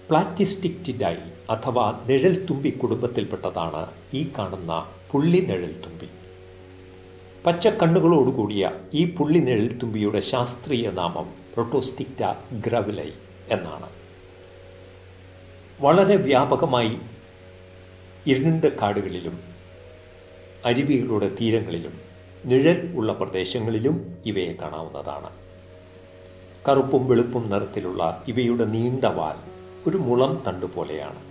പ്ലാറ്റിസ്റ്റിക്റ്റിഡൈ അഥവാ നിഴൽത്തുമ്പി കുടുംബത്തിൽപ്പെട്ടതാണ് ഈ കാണുന്ന പുള്ളി നിഴൽത്തുമ്പി പച്ചക്കണ്ണുകളോടുകൂടിയ ഈ പുള്ളി നിഴൽത്തുമ്പിയുടെ ശാസ്ത്രീയ നാമം പ്രൊട്ടോസ്റ്റിക്റ്റ ഗ്രവിലൈ എന്നാണ് വളരെ വ്യാപകമായി ഇരുണ്ട കാടുകളിലും അരുവികളുടെ തീരങ്ങളിലും നിഴൽ ഉള്ള പ്രദേശങ്ങളിലും ഇവയെ കാണാവുന്നതാണ് കറുപ്പും വെളുപ്പും നിറത്തിലുള്ള ഇവയുടെ നീണ്ട വാൽ ഒരു മുളം തണ്ട് പോലെയാണ്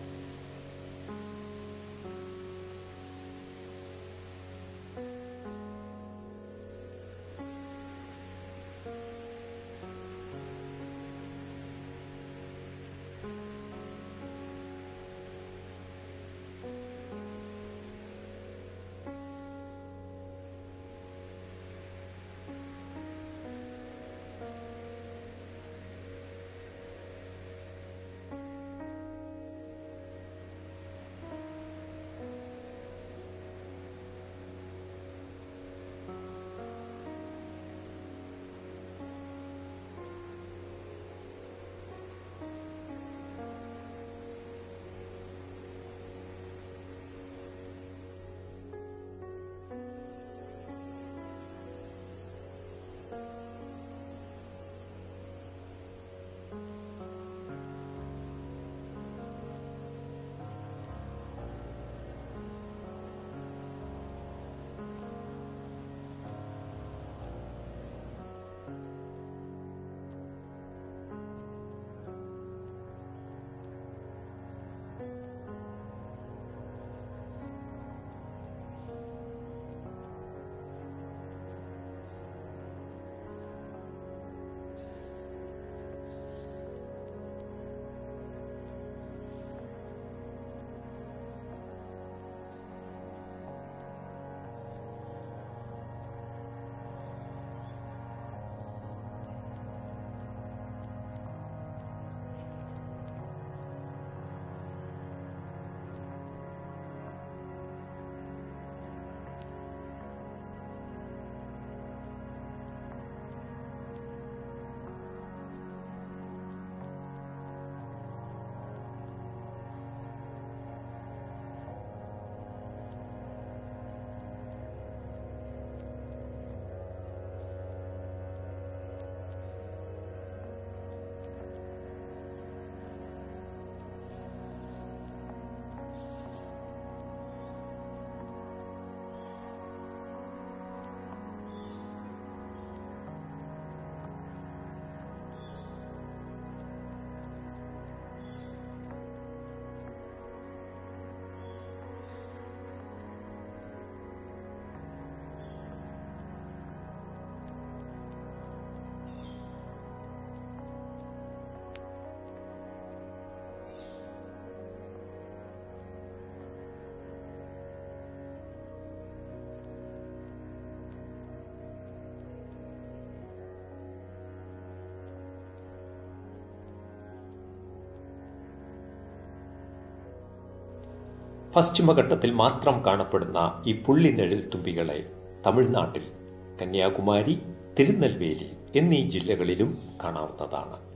പശ്ചിമഘട്ടത്തിൽ മാത്രം കാണപ്പെടുന്ന ഈ പുള്ളി നിഴൽ തുമ്പികളെ തമിഴ്നാട്ടിൽ കന്യാകുമാരി തിരുനെൽവേലി എന്നീ ജില്ലകളിലും കാണാവുന്നതാണ്